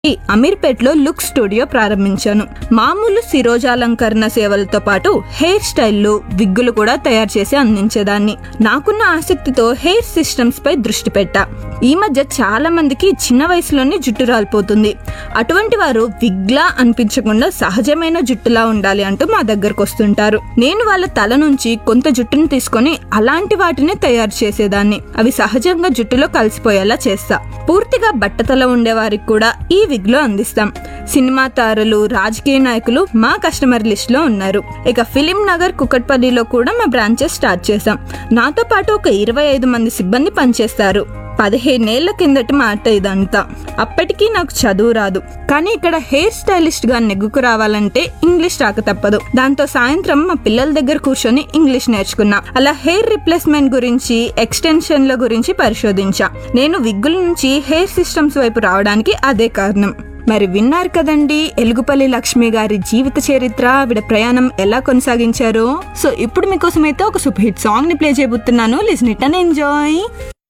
అమీర్పేట్లో look studio ప్రారంభించాను మామూలు శిరోజాలంకరణ సేవలతో పాటు హెయిర్ స్టైల్లు విగ్గులు కూడా తయారు చేసి అందించేదాన్ని నాకున్న ఆసక్తితో హెయిర్ సిస్టమ్స్ పై దృష్టి పెట్టా ఈ మధ్య చాలా మందికి చిన్న వయసులోనే జుట్టు రాలిపోతుంది అటువంటి వారు విగ్లా అనిపించకుండా సహజమైన జుట్టులా ఉండాలి అంటూ మా దగ్గరకు వస్తుంటారు నేను వాళ్ళ తల నుంచి కొంత జుట్టును తీసుకొని అలాంటి వాటిని తయారు చేసేదాన్ని అవి సహజంగా జుట్టులో కలిసిపోయేలా చేస్తా పూర్తిగా బట్టతల ఉండే వారికి కూడా ఈ విగ్ లో అందిస్తాం సినిమా తారలు రాజకీయ నాయకులు మా కస్టమర్ లిస్ట్ లో ఉన్నారు ఇక ఫిలిం నగర్ కుకట్పల్లిలో కూడా మా బ్రాంచెస్ స్టార్ట్ చేశాం నాతో పాటు ఒక ఇరవై ఐదు మంది సిబ్బంది పనిచేస్తారు పదిహేనేళ్ల కిందటి మాట ఇదంతా అప్పటికీ నాకు చదువు రాదు కానీ ఇక్కడ హెయిర్ స్టైలిస్ట్ గా నెగ్గుకు రావాలంటే ఇంగ్లీష్ రాక తప్పదు దాంతో సాయంత్రం మా పిల్లల దగ్గర కూర్చొని ఇంగ్లీష్ నేర్చుకున్నా అలా హెయిర్ రిప్లేస్మెంట్ గురించి ఎక్స్టెన్షన్ల గురించి పరిశోధించా నేను విగ్గుల నుంచి హెయిర్ సిస్టమ్స్ వైపు రావడానికి అదే కారణం మరి విన్నారు కదండి ఎలుగుపల్లి లక్ష్మి గారి జీవిత చరిత్ర ఆవిడ ప్రయాణం ఎలా కొనసాగించారో సో ఇప్పుడు మీకోసం అయితే ఒక సూపర్ హిట్ సాంగ్ ని ప్లే చేయబోతున్నాను లిసన్ ఇట్ అండ్ ఎంజాయ్